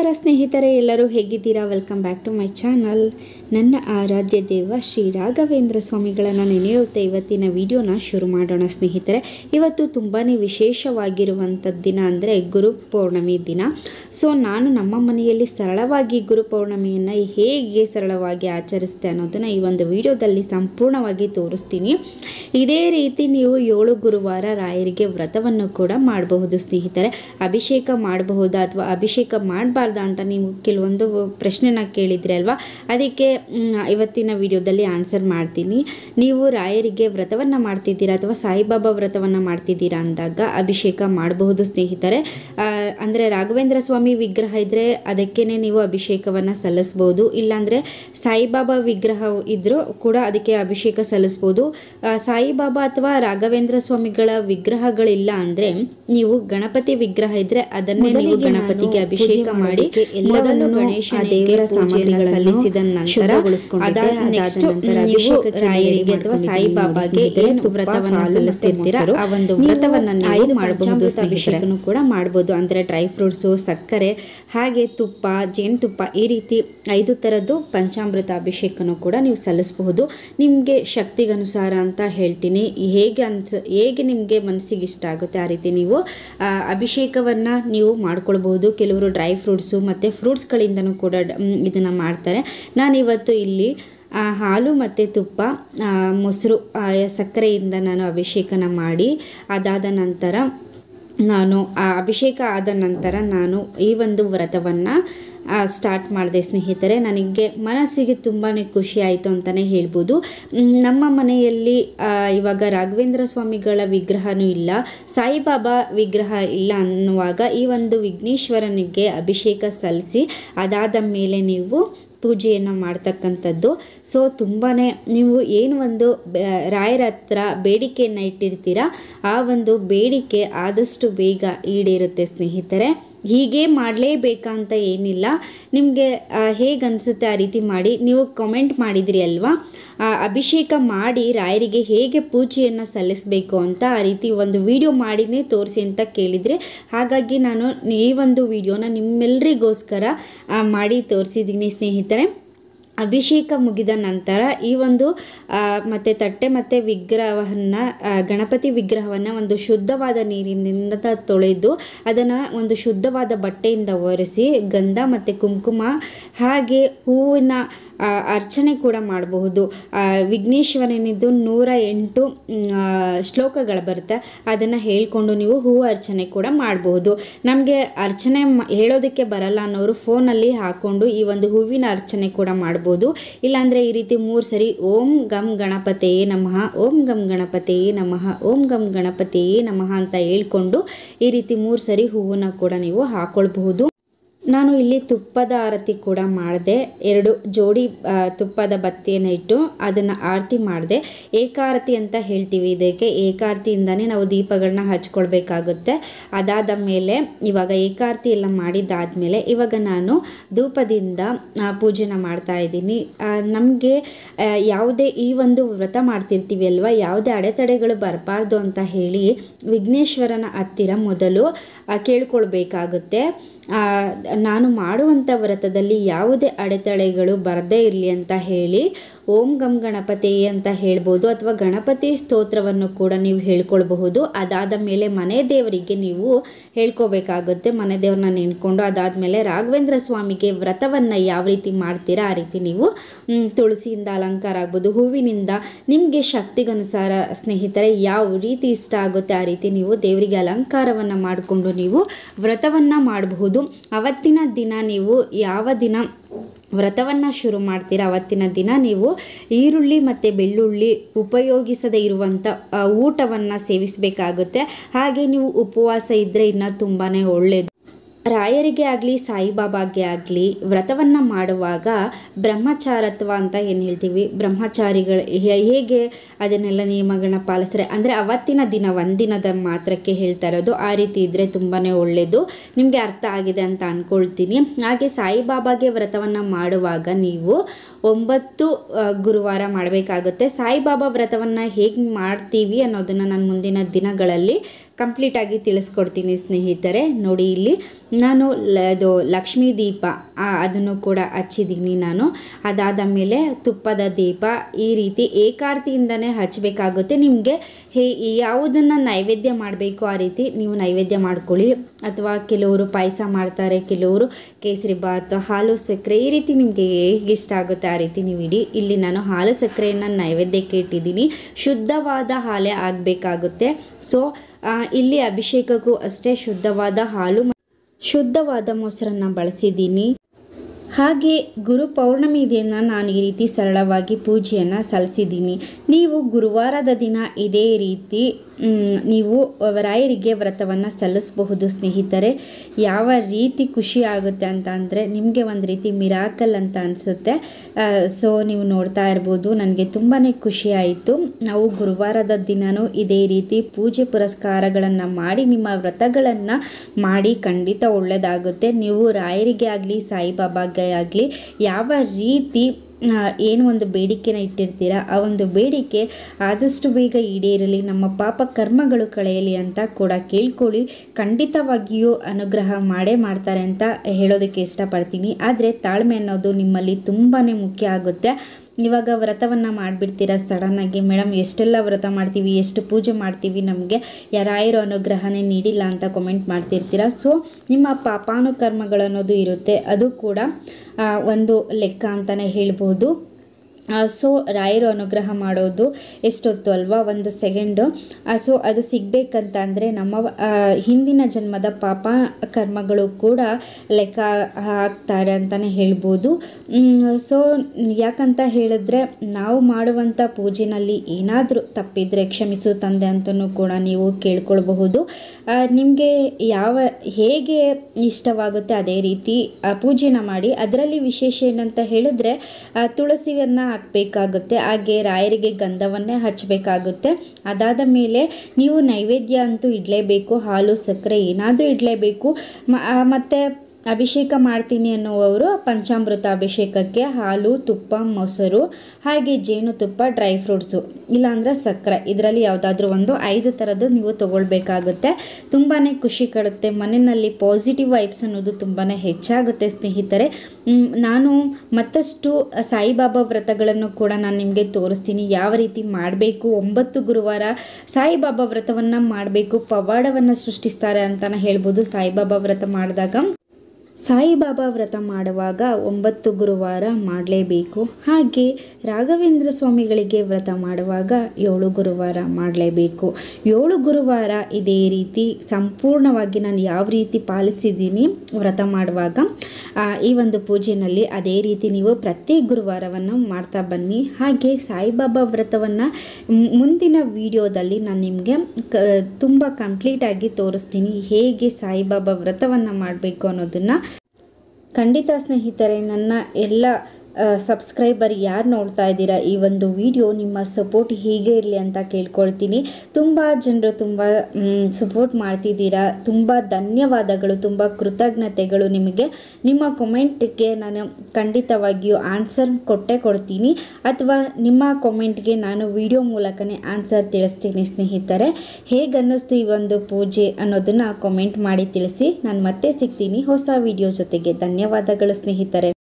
ನಮಸ್ಕಾರ ಸ್ನೇಹಿತರೆ ಎಲ್ಲರೂ ಹೇಗಿದ್ದೀರಾ welcome back to my channel ನನ್ನ ಆರಾಧ್ಯ ದೇವ ಶ್ರೀ ರಾಘವೇಂದ್ರ ಸ್ವಾಮಿಗಳನ್ನು ನೆನೆಯುತ್ತಾ ಇವತ್ತಿನ ವಿಡಿಯೋನ ಶುರು ಮಾಡೋಣ ಸ್ನೇಹಿತರೆ ಇವತ್ತು ತುಂಬಾ ವಿಶೇಷವಾಗಿರುವಂಥ ದಿನ ಅಂದರೆ ಗುರು ಪೌರ್ಣಮಿ ದಿನ ಸೊ ನಾನು ನಮ್ಮ ಮನೆಯಲ್ಲಿ ಸರಳವಾಗಿ ಗುರು ಪೌರ್ಣಮಿಯನ್ನು ಹೇಗೆ ಸರಳವಾಗಿ ಆಚರಿಸ್ತೆ ಅನ್ನೋದನ್ನು ಈ ಒಂದು ವಿಡಿಯೋದಲ್ಲಿ ಸಂಪೂರ್ಣವಾಗಿ ತೋರಿಸ್ತೀನಿ ಇದೇ ರೀತಿ ನೀವು ಏಳು ಗುರುವಾರ ರಾಯರಿಗೆ ವ್ರತವನ್ನು ಕೂಡ ಮಾಡಬಹುದು ಸ್ನೇಹಿತರೆ ಅಭಿಷೇಕ ಮಾಡಬಹುದಾ ಅಥವಾ ಅಭಿಷೇಕ ಮಾಡಬಾರ್ದಾ ಅಂತ ನೀವು ಕೆಲವೊಂದು ಪ್ರಶ್ನೆನ ಕೇಳಿದ್ರಿ ಅಲ್ವಾ ಅದಕ್ಕೆ ಮ್, ಇವತ್ತಿನ ವಿಡಿಯೋದಲ್ಲಿ ಆನ್ಸರ್ ಮಾಡ್ತೀನಿ ನೀವು ರಾಯರಿಗೆ ವ್ರತವನ್ನು ಮಾಡ್ತಿದ್ದೀರಾ ಅಥವಾ ಸಾಯಿಬಾಬಾ ವ್ರತವನ್ನು ಮಾಡ್ತಿದ್ದೀರಾ ಅಂದಾಗ ಅಭಿಷೇಕ ಮಾಡಬಹುದು ಸ್ನೇಹಿತರೆ ಅಂದರೆ ರಾಘವೇಂದ್ರ ಸ್ವಾಮಿ ವಿಗ್ರಹ ಇದ್ದರೆ ಅದಕ್ಕೇ ನೀವು ಅಭಿಷೇಕವನ್ನು ಸಲ್ಲಿಸ್ಬೋದು ಇಲ್ಲಾಂದರೆ ಸಾಯಿಬಾಬಾ ವಿಗ್ರಹ ಇದ್ದರೂ ಕೂಡ ಅದಕ್ಕೆ ಅಭಿಷೇಕ ಸಲ್ಲಿಸ್ಬೋದು ಆ, ಸಾಯಿಬಾಬಾ ಅಥವಾ ರಾಘವೇಂದ್ರ ಸ್ವಾಮಿಗಳ ವಿಗ್ರಹಗಳಿಲ್ಲ ಅಂದರೆ ನೀವು ಗಣಪತಿ ವಿಗ್ರಹ ಇದ್ರೆ ಅದನ್ನೇ ನೀವು ಗಣಪತಿಗೆ ಅಭಿಷೇಕ ಮಾಡಿ ಮೊದಲು ಗಣೇಶ ದೇವರ ಸಾಮಗ್ರಿಗಳನ್ನು ಸಲ್ಲಿಸಿದ ನಂತರ ಅದಾದ ನೆಕ್ಸ್ಟ್ ನೀವು ರಾಯರಿಗೆ ಅಥವಾ ಸಾಯಿಬಾಬಾಗೆ ಏನು ವ್ರತವನ್ನ ಸಲ್ಲಿಸ್ತಿರ್ತೀರಾ ಆ ಒಂದು ವ್ರತವನ್ನ ನೀವು ಮಾಡಬಹುದು ಅಭಿಷೇಕನು ಕೂಡ ಮಾಡಬಹುದು ಅಂದ್ರೆ ಡ್ರೈ ಫ್ರೂಟ್ಸು ಸಕ್ಕರೆ ಹಾಗೆ ತುಪ್ಪ ಜೇನುತುಪ್ಪ ಈ ರೀತಿ ಐದು ಥರದ್ದು ಪಂಚಾಮೃತ ಅಭಿಷೇಕನು ಕೂಡ ನೀವು ಸಲ್ಲಿಸಬಹುದು ನಿಮಗೆ ಶಕ್ತಿಗನುಸಾರ ಅಂತ ಹೇಳ್ತೀನಿ ಹೇಗೆ ಅನ್ಸ ಹೇಗೆ ನಿಮಗೆ ಮನಸ್ಸಿಗೆ ಇಷ್ಟ ಆಗುತ್ತೆ ಆ ರೀತಿ ನೀವು ಆ, ಅಭಿಷೇಕವನ್ನು ನೀವು ಮಾಡ್ಕೊಳ್ಬಹುದು ಕೆಲವರು ಡ್ರೈ ಫ್ರೂಟ್ಸು ಮತ್ತು ಫ್ರೂಟ್ಸ್ಗಳಿಂದನೂ ಕೂಡ ಇದನ್ನು ಮಾಡ್ತಾರೆ ನಾನಿವತ್ತು ಇಲ್ಲಿ ಆ, ಹಾಲು ಮತ್ತು ತುಪ್ಪ ಆ, ಮೊಸರು ಆ, ಸಕ್ಕರೆಯಿಂದ ನಾನು ಅಭಿಷೇಕನ ಮಾಡಿ ಅದಾದ ನಂತರ ನಾನು ಆ ಅಭಿಷೇಕ ಆದ ನಂತರ ನಾನು ಈ ಒಂದು ವ್ರತವನ್ನು ಸ್ಟಾರ್ಟ್ ಮಾಡಿದೆ ಸ್ನೇಹಿತರೆ ನನಗೆ ಮನಸ್ಸಿಗೆ ತುಂಬಾ ಖುಷಿ ಆಯಿತು ಅಂತಲೇ ಹೇಳ್ಬೋದು ಮ್, ನಮ್ಮ ಮನೆಯಲ್ಲಿ ಆ, ಇವಾಗ ರಾಘವೇಂದ್ರ ಸ್ವಾಮಿಗಳ ವಿಗ್ರಹನೂ ಇಲ್ಲ ಸಾಯಿಬಾಬಾ ವಿಗ್ರಹ ಇಲ್ಲ ಅನ್ನುವಾಗ ಈ ಒಂದು ವಿಘ್ನೇಶ್ವರನಿಗೆ ಅಭಿಷೇಕ ಸಲ್ಲಿಸಿ ಅದಾದ ಮೇಲೆ ನೀವು ಪೂಜೆಯನ್ನು ಮಾಡ್ತಕ್ಕಂಥದ್ದು ಸೊ ತುಂಬಾ ನೀವು ಏನು ಒಂದು ಬ- ರಾಯರ ಹತ್ರ ಬೇಡಿಕೆಯನ್ನು ಇಟ್ಟಿರ್ತೀರ ಆ ಒಂದು ಬೇಡಿಕೆ ಆದಷ್ಟು ಬೇಗ ಈಡೇರುತ್ತೆ ಸ್ನೇಹಿತರೆ ಹೀಗೆ ಮಾಡಲೇಬೇಕಂತ ಏನಿಲ್ಲ ನಿಮಗೆ ಹೇಗೆ ಅನಿಸುತ್ತೆ ಆ ರೀತಿ ಮಾಡಿ ನೀವು ಕಮೆಂಟ್ ಮಾಡಿದ್ರಿ ಅಲ್ವಾ ಆ, ಅಭಿಷೇಕ ಮಾಡಿ ರಾಯರಿಗೆ ಹೇಗೆ ಪೂಜೆಯನ್ನು ಸಲ್ಲಿಸಬೇಕು ಅಂತ ಆ ರೀತಿ ಒಂದು ವಿಡಿಯೋ ಮಾಡಿನೇ ತೋರಿಸಿ ಅಂತ ಕೇಳಿದರೆ ಹಾಗಾಗಿ ನಾನು ಈ ಒಂದು ವಿಡಿಯೋನ ನಿಮ್ಮೆಲ್ಲರಿಗೋಸ್ಕರ ಆ, ಮಾಡಿ ತೋರಿಸಿದ್ದೀನಿ ಸ್ನೇಹಿತರೆ ಅಭಿಷೇಕ ಮುಗಿದ ನಂತರ ಈ ಒಂದು ಆ, ಮತ್ತೆ ತಟ್ಟೆ ಮತ್ತು ವಿಗ್ರಹವನ್ನು ಗಣಪತಿ ವಿಗ್ರಹವನ್ನು ಒಂದು ಶುದ್ಧವಾದ ನೀರಿನಿಂದ ತೊಳೆದು ಅದನ್ನು ಒಂದು ಶುದ್ಧವಾದ ಬಟ್ಟೆಯಿಂದ ಒರೆಸಿ ಗಂಧ ಮತ್ತು ಕುಂಕುಮ ಹಾಗೆ ಹೂವಿನ ಆ, ಅರ್ಚನೆ ಕೂಡ ಮಾಡಬಹುದು ಆ, ವಿಘ್ನೇಶ್ವರನಿದ್ದು ನೂರ ಎಂಟು ಮ್, ಆ, ಶ್ಲೋಕಗಳು ಬರುತ್ತೆ ಅದನ್ನು ಹೇಳ್ಕೊಂಡು ನೀವು ಹೂವು ಅರ್ಚನೆ ಕೂಡ ಮಾಡಬಹುದು ನಮಗೆ ಅರ್ಚನೆ ಮ- ಹೇಳೋದಕ್ಕೆ ಬರಲ್ಲ ಅನ್ನೋರು ಫೋನಲ್ಲಿ ಹಾಕ್ಕೊಂಡು ಈ ಒಂದು ಹೂವಿನ ಅರ್ಚನೆ ಕೂಡ ಮಾಡ್ಬೋದು ಇಲ್ಲಾಂದರೆ ಈ ರೀತಿ ಮೂರು ಸರಿ ಓಂ ಗಂ ಗಣಪತಿಯೇ ನಮಃ ಓಂ ಗಂ ಗಣಪತಿಯೇ ನಮಃ ಓಂ ಗಂ ಗಣಪತಿಯೇ ನಮಃ ಅಂತ ಹೇಳ್ಕೊಂಡು ಈ ರೀತಿ ಮೂರು ಸರಿ ಹೂವನ್ನ ಕೂಡ ನೀವು ಹಾಕೊಳ್ಬಹುದು ನಾನು ಇಲ್ಲಿ ತುಪ್ಪದ ಆರತಿ ಕೂಡ ಮಾಡಿದೆ ಎರಡು ಜೋಡಿ ಆ, ತುಪ್ಪದ ಬತ್ತಿಯನ್ನು ಇಟ್ಟು ಅದನ್ನು ಆರತಿ ಮಾಡಿದೆ ಏಕಾರತಿ ಅಂತ ಹೇಳ್ತೀವಿ ಇದಕ್ಕೆ ಏಕಾರತಿಯಿಂದನೇ ನಾವು ದೀಪಗಳನ್ನ ಹಚ್ಕೊಳ್ಬೇಕಾಗುತ್ತೆ ಅದಾದ ಮೇಲೆ ಇವಾಗ ಏಕಾರತಿ ಎಲ್ಲ ಮಾಡಿದ್ದಾದಮೇಲೆ ಇವಾಗ ನಾನು ಧೂಪದಿಂದ ಆ, ಪೂಜೆನ ಮಾಡ್ತಾ ಇದ್ದೀನಿ ನಮಗೆ ಯಾವುದೇ ಈ ಒಂದು ವ್ರತ ಮಾಡ್ತಿರ್ತೀವಿ ಅಲ್ವಾ ಯಾವುದೇ ಅಡೆತಡೆಗಳು ಬರಬಾರ್ದು ಅಂತ ಹೇಳಿ ವಿಘ್ನೇಶ್ವರನ ಹತ್ತಿರ ಮೊದಲು ಆ, ಕೇಳ್ಕೊಳ್ಬೇಕಾಗುತ್ತೆ ಆ, ನಾನು ಮಾಡುವಂಥ ವ್ರತದಲ್ಲಿ ಯಾವುದೇ ಅಡೆತಡೆಗಳು ಬರದೇ ಇರಲಿ ಅಂತ ಹೇಳಿ ಓಂ ಗಂ ಗಣಪತಿ ಅಂತ ಹೇಳ್ಬೋದು ಅಥವಾ ಗಣಪತಿ ಸ್ತೋತ್ರವನ್ನು ಕೂಡ ನೀವು ಹೇಳ್ಕೊಳ್ಬಹುದು ಅದಾದ ಮೇಲೆ ಮನೆ ದೇವರಿಗೆ ನೀವು ಹೇಳ್ಕೋಬೇಕಾಗುತ್ತೆ ಮನೆ ದೇವ್ರನ್ನ ನೆನ್ಕೊಂಡು ಅದಾದಮೇಲೆ ರಾಘವೇಂದ್ರ ಸ್ವಾಮಿಗೆ ವ್ರತವನ್ನು ಯಾವ ರೀತಿ ಮಾಡ್ತೀರಾ ಆ ರೀತಿ ನೀವು ಮ್, ತುಳಸಿಯಿಂದ ಅಲಂಕಾರ ಆಗ್ಬೋದು ಹೂವಿನಿಂದ ನಿಮಗೆ ಶಕ್ತಿಗನುಸಾರ ಸ್ನೇಹಿತರೆ ಯಾವ ರೀತಿ ಇಷ್ಟ ಆಗುತ್ತೆ ಆ ರೀತಿ ನೀವು ದೇವರಿಗೆ ಅಲಂಕಾರವನ್ನು ಮಾಡಿಕೊಂಡು ನೀವು ವ್ರತವನ್ನು ಮಾಡಬಹುದು ಅವತ್ತಿನ ದಿನ ನೀವು ಯಾವ ದಿನ ವ್ರತವನ್ನು ಶುರು ಮಾಡ್ತೀರಾ ಅವತ್ತಿನ ದಿನ ನೀವು ಈರುಳ್ಳಿ ಮತ್ತು ಬೆಳ್ಳುಳ್ಳಿ ಉಪಯೋಗಿಸದೇ ಇರುವಂಥ ಊಟವನ್ನು ಸೇವಿಸಬೇಕಾಗುತ್ತೆ ಹಾಗೆ ನೀವು ಉಪವಾಸ ಇದ್ದರೆ ಇನ್ನೂ ತುಂಬಾ ಒಳ್ಳೆಯದು ರಾಯರಿಗೆ ಆಗಲಿ ಸಾಯಿಬಾಬಾಗೆ ಆಗಲಿ ವ್ರತವನ್ನು ಮಾಡುವಾಗ ಬ್ರಹ್ಮಚಾರತ್ವ ಅಂತ ಏನು ಹೇಳ್ತೀವಿ ಬ್ರಹ್ಮಚಾರಿಗಳು ಹೇ- ಹೇಗೆ ಅದನ್ನೆಲ್ಲ ನಿಯಮಗಳನ್ನ ಪಾಲಿಸ್ತಾರೆ ಅಂದರೆ ಅವತ್ತಿನ ದಿನ ಒಂದಿನದ ಮಾತ್ರಕ್ಕೆ ಹೇಳ್ತಾ ಇರೋದು ಆ ರೀತಿ ಇದ್ದರೆ ತುಂಬಾ ಒಳ್ಳೆಯದು ನಿಮಗೆ ಅರ್ಥ ಆಗಿದೆ ಅಂತ ಅಂದ್ಕೊಳ್ತೀನಿ ಹಾಗೆ ಸಾಯಿಬಾಬಾಗೆ ವ್ರತವನ್ನು ಮಾಡುವಾಗ ನೀವು ಒಂಬತ್ತು ಆ, ಗುರುವಾರ ಮಾಡಬೇಕಾಗುತ್ತೆ ಸಾಯಿಬಾಬಾ ವ್ರತವನ್ನು ಹೇಗೆ ಮಾಡ್ತೀವಿ ಅನ್ನೋದನ್ನು ನಾನು ಮುಂದಿನ ದಿನಗಳಲ್ಲಿ ಕಂಪ್ಲೀಟಾಗಿ ತಿಳಿಸ್ಕೊಡ್ತೀನಿ ಸ್ನೇಹಿತರೆ ನೋಡಿ ಇಲ್ಲಿ ನಾನು ಲ ಅದು ಲಕ್ಷ್ಮೀ ದೀಪ ಆ, ಅದನ್ನು ಕೂಡ ಹಚ್ಚಿದ್ದೀನಿ ನಾನು ಅದಾದ ಮೇಲೆ ತುಪ್ಪದ ದೀಪ ಈ ರೀತಿ ಏಕಾರ್ತಿಯಿಂದನೇ ಹಚ್ಚಬೇಕಾಗುತ್ತೆ ನಿಮಗೆ ಹೇ ಯಾವುದನ್ನು ನೈವೇದ್ಯ ಮಾಡಬೇಕು ಆ ರೀತಿ ನೀವು ನೈವೇದ್ಯ ಮಾಡ್ಕೊಳ್ಳಿ ಅಥವಾ ಕೆಲವರು ಪಾಯಸ ಮಾಡ್ತಾರೆ ಕೆಲವರು ಕೇಸರಿ ಬಾತ್ ಹಾಲು ಸಕ್ಕರೆ ಈ ರೀತಿ ನಿಮಗೆ ಹೇಗೆ ಇಷ್ಟ ಆಗುತ್ತೆ ಆ ರೀತಿ ನೀವು ಇಡಿ ಇಲ್ಲಿ ನಾನು ಹಾಲು ಸಕ್ಕರೆಯನ್ನು ನೈವೇದ್ಯಕ್ಕೆ ಇಟ್ಟಿದ್ದೀನಿ ಶುದ್ಧವಾದ ಹಾಲೇ ಆಗಬೇಕಾಗುತ್ತೆ ಸೊ ಇಲ್ಲಿ ಅಭಿಷೇಕಕ್ಕೂ ಅಷ್ಟೇ ಶುದ್ಧವಾದ ಹಾಲು ಮ- ಶುದ್ಧವಾದ ಮೊಸರನ್ನು ಬಳಸಿದ್ದೀನಿ ಹಾಗೆ ಗುರು ಪೌರ್ಣಮಿ ದಿನ ನಾನು ಈ ರೀತಿ ಸರಳವಾಗಿ ಪೂಜೆಯನ್ನು ಸಲ್ಲಿಸಿದ್ದೀನಿ ನೀವು ಗುರುವಾರದ ದಿನ ಇದೇ ರೀತಿ ಮ್, ನೀವು ರಾಯರಿಗೆ ವ್ರತವನ್ನು ಸಲ್ಲಿಸಬಹುದು ಸ್ನೇಹಿತರೆ ಯಾವ ರೀತಿ ಖುಷಿ ಆಗುತ್ತೆ ಅಂತ ಅಂದರೆ ನಿಮಗೆ ಒಂದು ರೀತಿ ಮಿರಾಕಲ್ ಅಂತ ಅನಿಸುತ್ತೆ ಸೊ ನೀವು ನೋಡ್ತಾ ಇರ್ಬೋದು ನನಗೆ ತುಂಬಾ ಖುಷಿ ಆಯಿತು ನಾವು ಗುರುವಾರದ ದಿನವೂ ಇದೇ ರೀತಿ ಪೂಜೆ ಪುರಸ್ಕಾರಗಳನ್ನು ಮಾಡಿ ನಿಮ್ಮ ವ್ರತಗಳನ್ನು ಮಾಡಿ ಖಂಡಿತ ಒಳ್ಳೆಯದಾಗುತ್ತೆ ನೀವು ರಾಯರಿಗೆ ಆಗಲಿ ಸಾಯಿಬಾಬಾಗೆ ಆಗಲಿ ಯಾವ ರೀತಿ ಆ, ಏನು ಒಂದು ಬೇಡಿಕೆನ ಇಟ್ಟಿರ್ತೀರಾ ಆ ಒಂದು ಬೇಡಿಕೆ ಆದಷ್ಟು ಬೇಗ ಈಡೇರಲಿ ನಮ್ಮ ಪಾಪ ಕರ್ಮಗಳು ಕಳೆಯಲಿ ಅಂತ ಕೂಡ ಕೇಳ್ಕೊಳ್ಳಿ ಖಂಡಿತವಾಗಿಯೂ ಅನುಗ್ರಹ ಮಾಡೇ ಮಾಡ್ತಾರೆ ಅಂತ ಹೇಳೋದಕ್ಕೆ ಇಷ್ಟಪಡ್ತೀನಿ ಆದರೆ ತಾಳ್ಮೆ ಅನ್ನೋದು ನಿಮ್ಮಲ್ಲಿ ತುಂಬಾ ಮುಖ್ಯ ಆಗುತ್ತೆ ಇವಾಗ ವ್ರತವನ್ನು ಮಾಡಿಬಿಡ್ತೀರಾ ಸಡನ್ನಾಗಿ ಮೇಡಮ್ ಎಷ್ಟೆಲ್ಲ ವ್ರತ ಮಾಡ್ತೀವಿ ಎಷ್ಟು ಪೂಜೆ ಮಾಡ್ತೀವಿ ನಮಗೆ ಯಾರಾಯಿರೋ ಅನುಗ್ರಹನೇ ನೀಡಿಲ್ಲ ಅಂತ ಕಮೆಂಟ್ ಮಾಡ್ತಿರ್ತೀರ ಸೊ ನಿಮ್ಮ ಪಾಪಾನುಕರ್ಮಗಳು ಅನ್ನೋದು ಇರುತ್ತೆ ಅದು ಕೂಡ ಆ, ಒಂದು ಲೆಕ್ಕ ಅಂತಲೇ ಹೇಳ್ಬೋದು ಸೊ ರಾಯರು ಅನುಗ್ರಹ ಮಾಡೋದು ಎಷ್ಟೊತ್ತು ಅಲ್ವಾ ಒಂದು ಸೆಕೆಂಡು ಸೊ ಅದು ಸಿಗಬೇಕಂತ ಅಂದರೆ ನಮ್ಮ ಆ, ಹಿಂದಿನ ಜನ್ಮದ ಪಾಪ ಕರ್ಮಗಳು ಕೂಡ ಲೆಕ್ಕ ಹಾಕ್ತಾರೆ ಅಂತಲೇ ಹೇಳ್ಬೋದು ಸೊ ಯಾಕಂತ ಹೇಳಿದ್ರೆ ನಾವು ಮಾಡುವಂಥ ಪೂಜೆನಲ್ಲಿ ಏನಾದರೂ ತಪ್ಪಿದರೆ ಕ್ಷಮಿಸು ತಂದೆ ಅಂತಲೂ ಕೂಡ ನೀವು ಕೇಳ್ಕೊಳ್ಬಹುದು ನಿಮಗೆ ಯಾವ ಹೇಗೆ ಇಷ್ಟವಾಗುತ್ತೆ ಅದೇ ರೀತಿ ಆ, ಪೂಜೆನ ಮಾಡಿ ಅದರಲ್ಲಿ ವಿಶೇಷ ಏನಂತ ಹೇಳಿದ್ರೆ ಆ, ತುಳಸಿಯನ್ನು ಹಾಕಬೇಕಾಗುತ್ತೆ ಹಾಗೆ ರಾಯರಿಗೆ ಗಂಧವನ್ನೇ ಹಚ್ಚಬೇಕಾಗುತ್ತೆ ಅದಾದ ಮೇಲೆ ನೀವು ನೈವೇದ್ಯ ಅಂತೂ ಇಡಲೇಬೇಕು ಹಾಲು ಸಕ್ಕರೆ ಏನಾದರೂ ಇಡಲೇಬೇಕು ಮ ಆ, ಮತ್ತೆ ಅಭಿಷೇಕ ಮಾಡ್ತೀನಿ ಅನ್ನುವವರು ಪಂಚಾಮೃತ ಅಭಿಷೇಕಕ್ಕೆ ಹಾಲು ತುಪ್ಪ ಮೊಸರು ಹಾಗೆ ಜೇನುತುಪ್ಪ ಡ್ರೈ ಫ್ರೂಟ್ಸು ಇಲ್ಲಾಂದರೆ ಸಕ್ಕರೆ ಇದರಲ್ಲಿ ಯಾವುದಾದ್ರೂ ಒಂದು ಐದು ಥರದ್ದು ನೀವು ತಗೊಳ್ಬೇಕಾಗುತ್ತೆ ತುಂಬಾ ಖುಷಿ ಕೊಡುತ್ತೆ ಮನೆಯಲ್ಲಿ ಪಾಸಿಟಿವ್ ವೈಬ್ಸ್ ಅನ್ನೋದು ತುಂಬಾ ಹೆಚ್ಚಾಗುತ್ತೆ ಸ್ನೇಹಿತರೆ ಮ್, ನಾನು ಮತ್ತಷ್ಟು ಸಾಯಿಬಾಬಾ ವ್ರತಗಳನ್ನು ಕೂಡ ನಾನು ನಿಮಗೆ ತೋರಿಸ್ತೀನಿ ಯಾವ ರೀತಿ ಮಾಡಬೇಕು ಒಂಬತ್ತು ಗುರುವಾರ ಸಾಯಿಬಾಬಾ ವ್ರತವನ್ನು ಮಾಡಬೇಕು ಪವಾಡವನ್ನು ಸೃಷ್ಟಿಸ್ತಾರೆ ಅಂತಲೇ ಹೇಳ್ಬೋದು ಸಾಯಿಬಾಬಾ ವ್ರತ ಮಾಡಿದಾಗ ಸಾಯಿಬಾಬಾ ವ್ರತ ಮಾಡುವಾಗ ಒಂಬತ್ತು ಗುರುವಾರ ಮಾಡಲೇಬೇಕು ಹಾಗೆ ರಾಘವೇಂದ್ರ ಸ್ವಾಮಿಗಳಿಗೆ ವ್ರತ ಮಾಡುವಾಗ ಏಳು ಗುರುವಾರ ಮಾಡಲೇಬೇಕು ಏಳು ಗುರುವಾರ ಇದೇ ರೀತಿ ಸಂಪೂರ್ಣವಾಗಿ ನಾನು ಯಾವ ರೀತಿ ಪಾಲಿಸಿದ್ದೀನಿ ವ್ರತ ಮಾಡುವಾಗ ಆ, ಈ ಒಂದು ಪೂಜೆಯಲ್ಲಿ ಅದೇ ರೀತಿ ನೀವು ಪ್ರತಿ ಗುರುವಾರವನ್ನು ಮಾಡ್ತಾ ಬನ್ನಿ ಹಾಗೆ ಸಾಯಿಬಾಬಾ ವ್ರತವನ್ನು ಮುಂದಿನ ವಿಡಿಯೋದಲ್ಲಿ ನಾನು ನಿಮಗೆ ಕ ತುಂಬ ಕಂಪ್ಲೀಟಾಗಿ ತೋರಿಸ್ತೀನಿ ಹೇಗೆ ಸಾಯಿಬಾಬಾ ವ್ರತವನ್ನು ಮಾಡಬೇಕು ಅನ್ನೋದನ್ನು ಖಂಡಿತ ಸ್ನೇಹಿತರೆ ನನ್ನ ಎಲ್ಲ ಸಬ್ಸ್ಕ್ರೈಬರ್ ಯಾರು ನೋಡ್ತಾ ಇದ್ದೀರಾ ಈ ಒಂದು ವಿಡಿಯೋ ನಿಮ್ಮ ಸಪೋರ್ಟ್ ಹೀಗೆ ಇರಲಿ ಅಂತ ಕೇಳ್ಕೊಳ್ತೀನಿ ತುಂಬ ಜನರು ತುಂಬ ಸಪೋರ್ಟ್ ಮಾಡ್ತಿದ್ದೀರಾ ತುಂಬ ಧನ್ಯವಾದಗಳು ತುಂಬ ಕೃತಜ್ಞತೆಗಳು ನಿಮಗೆ ನಿಮ್ಮ ಕೊಮೆಂಟ್ಗೆ ನಾನು ಖಂಡಿತವಾಗಿಯೂ ಆನ್ಸರ್ ಕೊಟ್ಟೇ ಕೊಡ್ತೀನಿ ಅಥವಾ ನಿಮ್ಮ ಕೊಮೆಂಟ್ಗೆ ನಾನು ವಿಡಿಯೋ ಮೂಲಕನೇ ಆನ್ಸರ್ ತಿಳಿಸ್ತೀನಿ ಸ್ನೇಹಿತರೆ ಹೇಗೆ ಅನ್ನಿಸ್ತು ಈ ಒಂದು ಪೂಜೆ ಅನ್ನೋದನ್ನು ಕಾಮೆಂಟ್ ಮಾಡಿ ತಿಳಿಸಿ ನಾನು ಮತ್ತೆ ಸಿಗ್ತೀನಿ ಹೊಸ ವಿಡಿಯೋ ಜೊತೆಗೆ ಧನ್ಯವಾದಗಳು ಸ್ನೇಹಿತರೆ